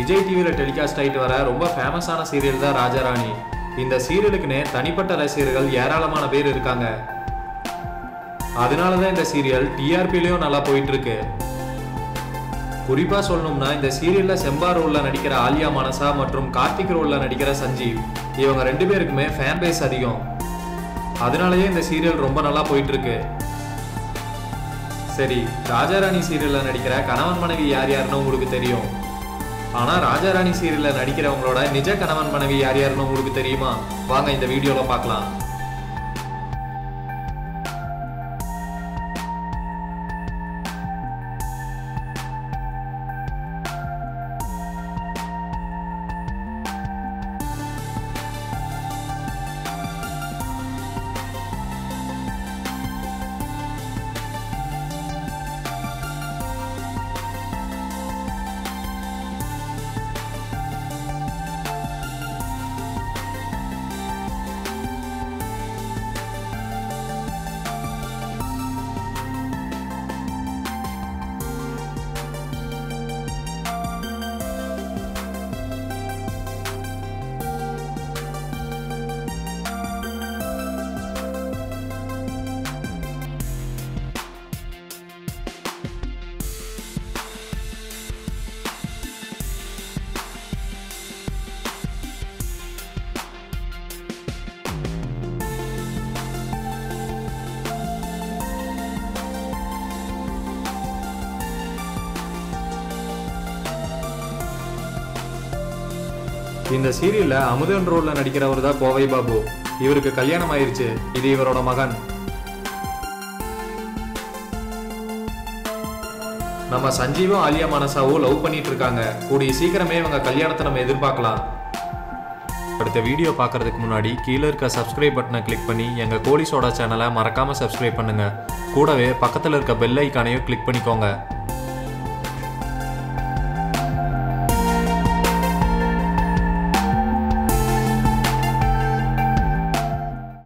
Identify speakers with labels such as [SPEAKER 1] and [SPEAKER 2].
[SPEAKER 1] விஜய் டிவியில் டெலிகாஸ்ட் ஆகிட்டு வர ரொம்ப ஃபேமஸான சீரியல் தான் ராஜாராணி இந்த சீரியலுக்குன்னு தனிப்பட்ட ரசிகர்கள் ஏராளமான பேர் இருக்காங்க அதனால தான் இந்த சீரியல் டிஆர்பிலையும் நல்லா போயிட்டு இருக்கு குறிப்பா சொல்லணும்னா இந்த சீரியல்ல செம்பா ரோல்ல நடிக்கிற ஆலியா மனசா மற்றும் கார்த்திக் ரோல்ல நடிக்கிற சஞ்சீவ் இவங்க ரெண்டு பேருக்குமே ஃபேன் பேஸ் அதிகம் அதனாலயே இந்த சீரியல் ரொம்ப நல்லா போயிட்டு இருக்கு சரி ராஜாராணி சீரியல்ல நடிக்கிற கணவன் மனைவி யார் யாருன்னு உங்களுக்கு தெரியும் ஆனா ராஜாராணி சீரியல்ல நடிக்கிறவங்களோட நிஜ கணவன் மனைவி யார் யாருன்னு உங்களுக்கு தெரியுமா வாங்க இந்த வீடியோல பார்க்கலாம் இந்த சீரியல்ல அமுதன் ரோல்ல நடிக்கிறவர் தான் கோவை பாபு இவருக்கு கல்யாணம் ஆயிருச்சு இது இவரோட மகன் நம்ம சஞ்சீவும் ஆலியா மனசாவும் லவ் பண்ணிட்டு இருக்காங்க கூடிய சீக்கிரமே இவங்க கல்யாணத்தை நம்ம எதிர்பார்க்கலாம் அடுத்த வீடியோ பார்க்கறதுக்கு முன்னாடி கீழே இருக்க சப்ஸ்கிரைப் பட்டனை கிளிக் பண்ணி எங்கள் கோலி சோடா சேனலை மறக்காமல் சப்ஸ்கிரைப் பண்ணுங்கள் கூடவே பக்கத்தில் இருக்க பெல் ஐக்கானையும் கிளிக் பண்ணிக்கோங்க